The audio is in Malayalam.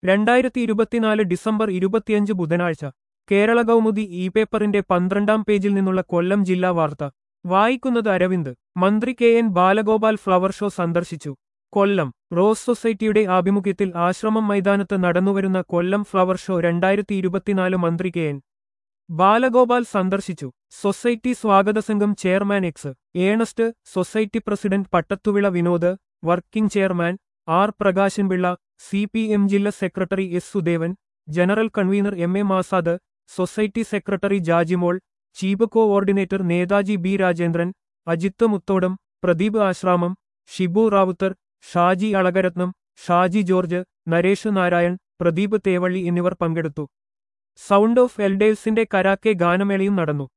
രണ്ടായിരത്തി ഇരുപത്തിനാല് ഡിസംബർ ഇരുപത്തിയഞ്ച് ബുധനാഴ്ച കേരള കൗമുദി ഇ പേപ്പറിന്റെ പന്ത്രണ്ടാം പേജിൽ നിന്നുള്ള കൊല്ലം ജില്ലാ വാർത്ത വായിക്കുന്നത് അരവിന്ദ് മന്ത്രി K N Balagopal flower show സന്ദർശിച്ചു കൊല്ലം റോസ് സൊസൈറ്റിയുടെ ആഭിമുഖ്യത്തിൽ ആശ്രമം മൈതാനത്ത് നടന്നുവരുന്ന കൊല്ലം ഫ്ലവർ ഷോ രണ്ടായിരത്തി ഇരുപത്തിനാല് മന്ത്രി കെ എൻ ബാലഗോപാൽ സന്ദർശിച്ചു സൊസൈറ്റി സ്വാഗത സംഘം chairman X Ernest society president Pattathuvila Vinod working chairman R Prakashan Pillai C P M ജില്ലാ secretary S Sudevan general convener M A Masad society secretary Jajimol chief coordinator Netaji B Rajendran Ajith Muthodam Pradeep Asramam Shibu Rawther Shaji Alakaratnam Shaji George Naresh Narayan Pradeep Thevally എന്നിവർ പങ്കെടുത്തു സൗണ്ട് ഓഫ് എൽഡേഴ്സിന്റെ കരാക്കെ ഗാനമേളയും നടന്നു